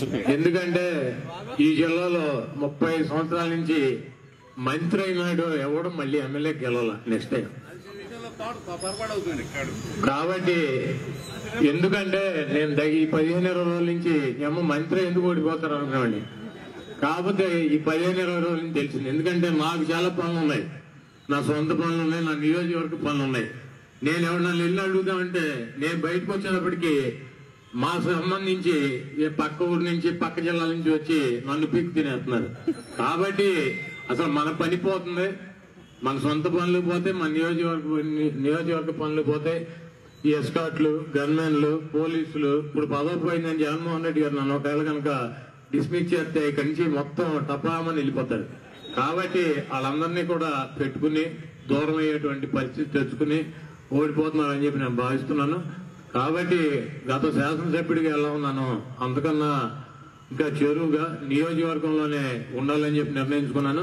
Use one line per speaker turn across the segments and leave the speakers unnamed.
ఎందుకంటే ఈ జిల్లాలో ముప్పై సంవత్సరాల నుంచి మంత్రి అయినాడు ఎవడు మళ్ళీ ఎమ్మెల్యే గెలవాల నెక్స్ట్ టైం కాబట్టి ఎందుకంటే నేను దగి- ఈ పదిహేను ఇరవై రోజుల నుంచి ఏమో మంత్రి ఎందుకు ఓడిపోతారు అనుకున్నాండి కాకపోతే ఈ పదిహేను ఇరవై రోజుల నుంచి తెలిసింది ఎందుకంటే నాకు చాలా పనులు ఉన్నాయి నా సొంత పనులు ఉన్నాయి నా నియోజకవర్గ పనులు ఉన్నాయి నేను ఎవరన్నా వెళ్ళి అడుగుదామంటే నేను బయటకు వచ్చేటప్పటికి మా సంబంధించి ఏ పక్క ఊరు నుంచి పక్క జిల్లాల నుంచి వచ్చి నన్ను పీక్ తినేస్తున్నారు కాబట్టి అసలు మన పని పోతుంది మన సొంత పనులు పోతే మన నియోజకవర్గ నియోజకవర్గ పనులు పోతే ఈ ఎస్కాట్లు గన్మెన్లు పోలీసులు ఇప్పుడు పదవి పోయిందని జగన్మోహన్ రెడ్డి గారు నన్ను ఒకవేళ కనుక డిస్మిస్ చేస్తే ఇక్కడి నుంచి మొత్తం టపామని వెళ్ళిపోతారు కాబట్టి వాళ్ళందరినీ కూడా పెట్టుకుని దూరం అయ్యేటువంటి పరిస్థితి తెచ్చుకుని ఓడిపోతున్నారని చెప్పి నేను భావిస్తున్నాను కాబట్టి గత శాసనసభ్యుడిగా ఎలా ఉన్నాను అంతకన్నా ఇంకా చెరువుగా నియోజకవర్గంలోనే ఉండాలని చెప్పి నిర్ణయించుకున్నాను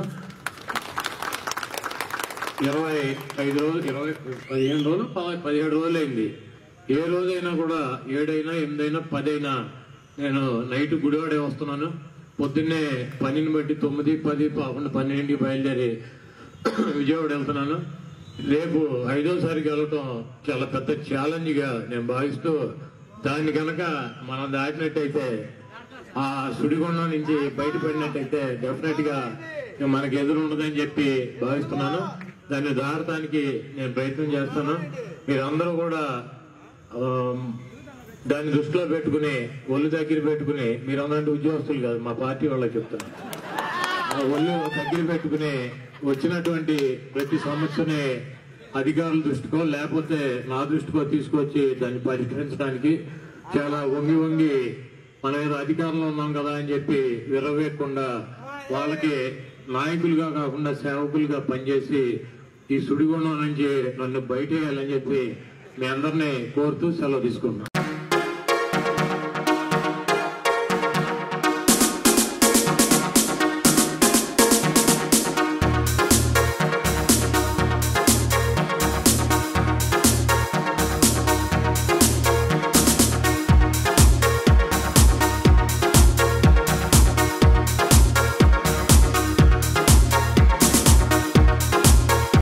ఇరవై ఐదు రోజులు ఇరవై పదిహేను రోజులు ప- పదిహేడు రోజులు అయింది ఏ రోజైనా కూడా ఏడైనా ఎనిమిదైనా పదైనా నేను నైట్ గుడివాడే వస్తున్నాను పొద్దున్నే పనిని బట్టి తొమ్మిది పది పదకొండు పన్నెండుకి బయలుదేరి విజయవాడ వెళ్తున్నాను రేపు ఐదోసారికి వెళ్ళటం చాలా పెద్ద ఛాలెంజ్ గా నేను భావిస్తూ దాన్ని కనుక మనం దాటినట్టయితే ఆ సుడిగుండం నుంచి బయటపడినట్టయితే డెఫినెట్ గా ఇక మనకి ఎదురు ఉండదని చెప్పి భావిస్తున్నాను దాన్ని దాటడానికి నేను ప్రయత్నం చేస్తాను మీరందరూ కూడా ఆ, దాన్ని దృష్టిలో పెట్టుకుని ఒళ్ళు దగ్గర పెట్టుకుని మీరందరంటే ఉద్యోగస్తులు కాదు మా పార్టీ వాళ్ళకి చెప్తాను ఆ ఒళ్ళు దగ్గర పెట్టుకుని వచ్చినటువంటి ప్రతి సమస్యని అధికారుల దృష్టికో లేకపోతే నా దృష్టికో తీసుకొచ్చి దాన్ని పరిష్కరించడానికి చాలా వంగి వంగి మన ఏదో అధికారంలో ఉన్నాం కదా అని చెప్పి విరవేయకుండా వాళ్ళకి నాయకులుగా కాకుండా సేవకులుగా పనిచేసి ఈ సుడిగుండం నుంచి నన్ను బయటేయాలని చెప్పి మీ అందరినీ కోరుతూ సెలవు తీసుకున్నాను